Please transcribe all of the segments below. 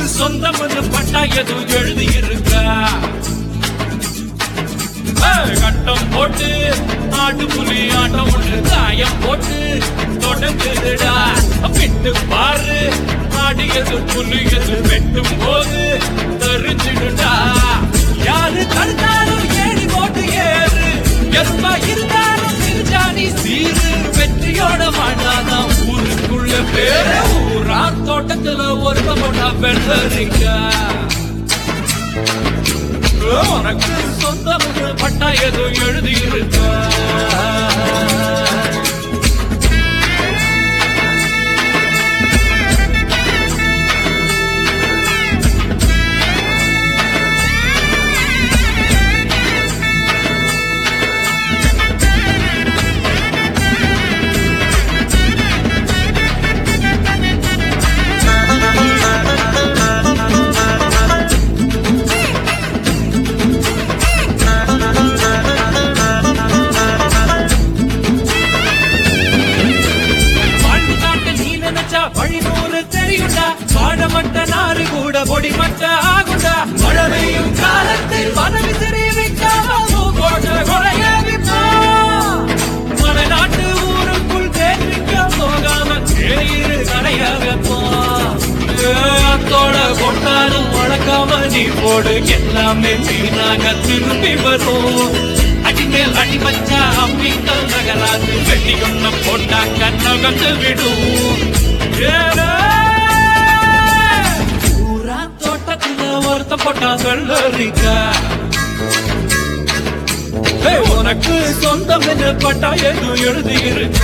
சொந்தம் பட்டா எதுவும் எழுதி இருக்கா கட்டம் போட்டு ஆட்டு புலி ஆட்டம் ஒன்று காயம் போட்டு தொடங்குதுடா விட்டு பாரு ஆடியது புலியது வெட்டும் போது தெரிஞ்சிடுடா யாரு தடுத்தாலும் ஏறி போட்டு ஏறு எறும்பா இருந்தாலும் சிறுஜானி சீரு வெற்றியோட மாட்டாதான் ஊருக்குள்ள பேரு ஊரா தோட்டத்துல ஒரு போட்டா வெள்ளரிக்கா உனக்கு சொந்தம் பட்டா ஏதோ எழுதியிருக்க வாழ்நாட்டு நீ நினைச்சா வழிநூறு தெரியுண்டா வாழமட்ட நாறு கூட பொடி மட்ட ஆகுண்டா மழை பெய்யும் காலத்தில் மனவி தெரிவிக்காம கோட்டை கொலைய மலைநாட்டு ஊருக்குள் தேர்விக்க போகாம தேயிரு கடையாகப்போ அத்தோட கொண்டாலும் வழக்காம நீ போடு எல்லாமே வீணாக திரும்பி வரும் அடிமேல் அடி வச்சா அம்மிங்கள் நகராது வெட்டி ஒண்ணு போட்டா கண்ணகந்து விடும் ஏலே! ஊரா தோட்டத்துல ஒருத்த போட்டா வெள்ளரிக்கா ஏய், உனக்கு சொந்தம் என்று பட்டா எதுவும் எழுதி இருக்க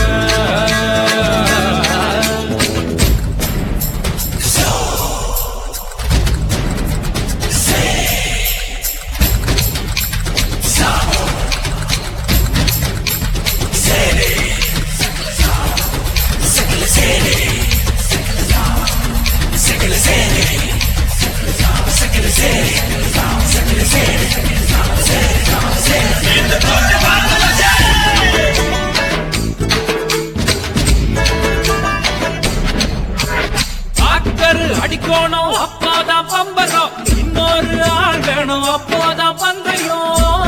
டாக்டர் அடிக்கணும் அப்போதான் பம்பரம் இன்னொரு ஆள் வேணும் அப்போதான் பந்தயம்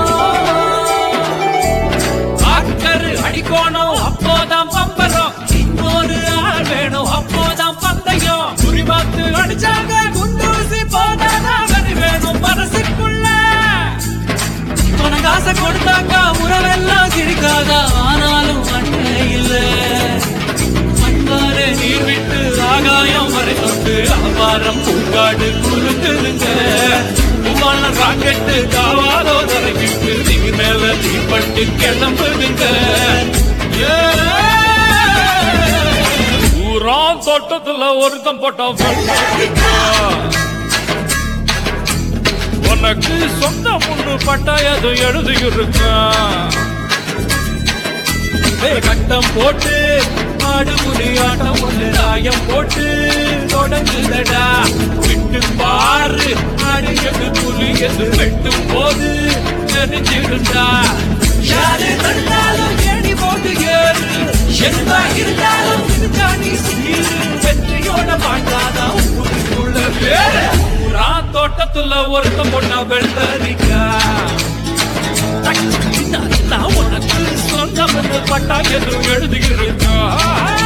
டாக்டர் அடிக்கணும் அப்போதான் பம்பரம் இன்னொரு ஆள் வேணும் அப்போதான் பந்தயம் குறி பார்த்து அடிச்சாங்க குண்டூசி போதான் வரி வேணும் மனசுக்குள்ள உனக்கு ஆசை கொடுத்தாக்கா உறவெல்லாம் சிரிக்காதா ஆனாலும் அண்ணே இல்லை மண்பாறை நீர் விட்டு ஆகாயம் வரை தொட்டு ஆபாரம் பூங்காடு குறுக்குதுங்க உமான ராக்கெட்டு காவாலோ தரைக்கிட்டு நீங்க மேல தீப்பட்டு கிளம்புதுங்க ஏ! ஊரா தோட்டத்துல ஒருத்தம் போட்டா வெள்ளரிக்கா. உனக்கு சொந்த முன்னு பட்டாயது எழுதி கட்டம் போட்டு ஆடு புலி ஆட்டம் ஒன்று ராயம் போட்டு தொடங்குதடா விட்டு பாரு ஆடு எது புலி எது வெட்டும் போது தெரிஞ்சிருந்தா யாரு தந்தாலும் ஏணி போட்டு ஏறு எந்த இருந்தாலும் இருக்காணி சீரு வெற்றியோட மாட்டாதா ஊருக்குள்ள பேரு ஊரா தோட்டத்துல ஒருத்தம் பொண்ணா வெள்ளரிக்கா நான் உனக்கு சொந்தம் பட்டா எதுவும் எழுதுகிறேன்